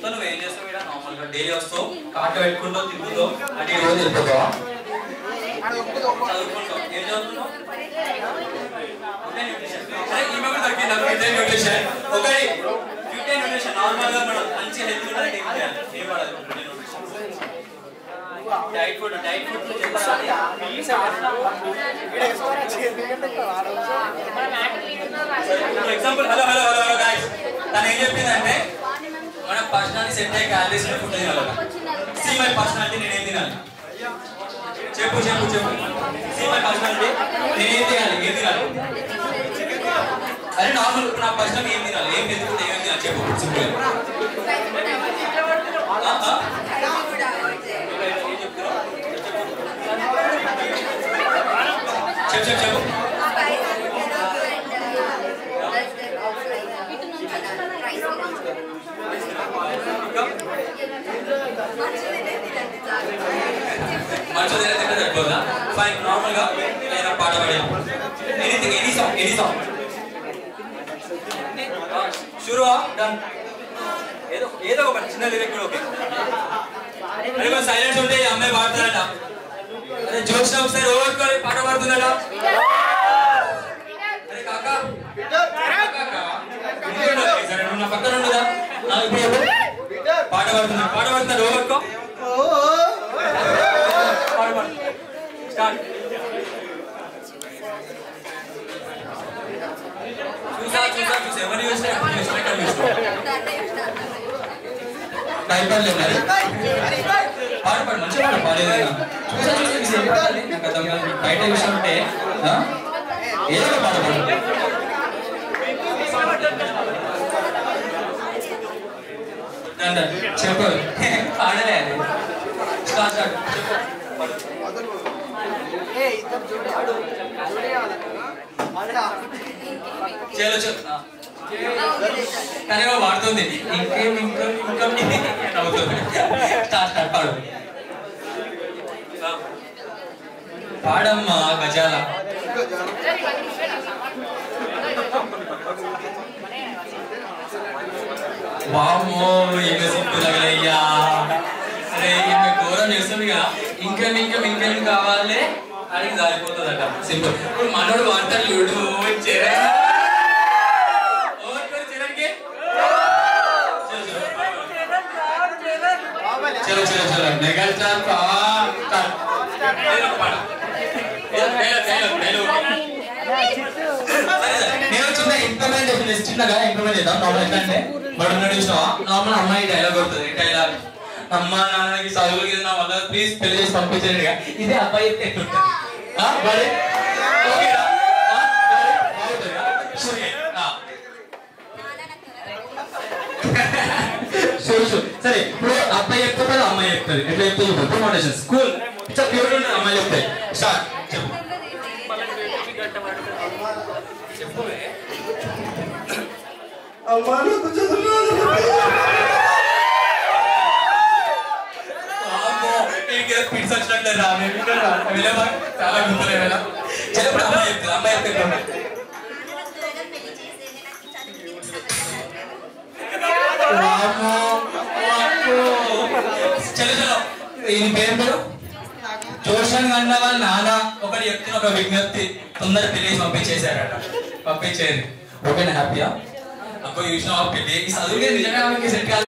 So నువ్వు ఏం చేస్తావు ఇక్కడ నార్మల్ గా డైలీ వస్తావు కాట పెట్టుకుంటావు తిరుగుతావు అంటే రోజు వెళ్ళిపోతావా చదువుకుంటావు ఏం చదువుతున్నావు న్యూట్రిషన్ అరే ఈమె కూడా దొరికింది ఫిట్ న్యూట్రిషన్ ఒకటి ఫిట్ న్యూట్రిషన్ నార్మల్ గా మనం మంచి హెల్త్ కూడా ఏం చేయాలి ఏం వాడాలి nutrition diet food diet food example hello hello hello hello guys తను ఏం చెప్పిందంటే మన పర్సనాలిటీ సెట్ అయ్యే క్యాలరీస్ ఫుడ్ తినాలి సీ మై పర్సనాలిటీ నేనేం తినాలి చెప్పు చెప్పు చెప్పు సీ మై పర్సనాలిటీ నేనేం తినాలి ఏం తినాలి అరే నార్మల్ నా పర్సనల్ ఏం తినాలి ఏం ఎందుకు ఏం తినాలి చెప్పు సింపుల్ చెప్పు చెప్పు చెప్పు మంచిగా తింటే సరిపోదా ఫైన్ నార్మల్ గా ఏదైనా పాట పాడే anything any song any song షురు డన్ ఏదో ఏదో ఒక చిన్న లిరిక్ కూడా ఓకే అరే కొంచెం సైలెన్స్ ఉంటే ఈ అమ్మాయి పాడుతారట అరే జోష్న ఒకసారి ఓవర్కొని పాట పాడుతుందట అరే కాక సరే నువ్వు నా పక్కన ఉండదా ఆ, ఇప్పుడు చెప్పు. పాట పాడుతున్నా పాట పాడుతున్నా ఓవర్కో పాడు పాడు స్టార్ట్ చూసా చూసా చూసా ఎవరు చూసినా ఎప్పుడు చూసినా ఇక్కడ చూసినా టైం పడలేదు మరి పాడు పాడు మంచిగా పాడు పాడేదైనా చూసా చూసా చూసా ఏం పాడాలి నాకు అర్థం కాదు బయట చూసినట్టే ఆ? ఏదో ఒక పాట పాడు డన్ డన్. చెప్పు పాడలే అది స్టార్ట్ స్టార్ట్ చెప్పు చేలో చెప్తా తనేమో వాడుతుంది ఇంకేం ఇంకేం ఇంకేం అని అవుతుంది స్టార్ట్ స్టార్ట్ పాడు పాడమ్మా గజాల వామ్మో ఈమె సిగ్గు తగలయ్యా అరే ఈమె ఘోరం చేస్తుంది కదా ఇంకేం ఇంకేం ఇంకేం కావాలి అని జారిపోతుందట సింపుల్ ఇప్పుడు మనోడు వాడతాడు చూడు చెరా और कोई चरण के चलो चलो चलो निकल चल पा నేను చిన్న ఇంప్లిమెంటేషన్ చిన్నగా ఇంప్లిమెంట్ చేద్దాం నార్మల్ ఏంటంటే వాడు ఉన్నాడు చూసినావా నార్మల్ అమ్మాయి డైలాగ్ కొడుతుంది డైలాగ్ అమ్మ నాన్నకి చదువులు కింద నా వల్ల ప్లీజ్ పెళ్లి చేసి పంపించండి ఇదే అబ్బాయి చెప్తే ఎట్లుంటుంది? ఆ, మరి? ఓకేనా? ఆ, మరి? బాగుంటుందా? ఓకే. ఆ. షూర్ షూర్ సరే ఇప్పుడు అబ్బాయి చెప్తారు అమ్మాయి చెప్తారు ఎట్లా చెప్తే చూపు ప్రమోటేషన్ స్కూల్ ఇట్లా ప్యూర్ ఉంటుంది అమ్మాయి చెప్తాయి స్టార్ట్ చెప్పు చెప్పు అమ్మా నాకు చదువురాదు. అమ్మో, నీకే పిట్స్ వచ్చినట్లే రా, నేను ఇంకా రా. వెళ్ళేవా? చాలా గుర్తులే వెళ్ళా. చలో, ఇప్పుడు అమ్మాయి చెప్తుంది, అమ్మాయి చెప్తే ఇప్పుడు. వామ్మో, వామ్మో. చలో చలో ఈయన పేరు పేరు జోషన్ అన్న వాళ్ళ నాన్న ఒకటి చెప్తున్న ఒక విజ్ఞప్తి తొందర పెళ్లి పంపించేశారట పంపించేది ఓకేనా హ్యాపీయా అప్పుడు చూసిన పెళ్లి ఈ చదువుకే నిజంగా ఆమెకి సెట్ కాదు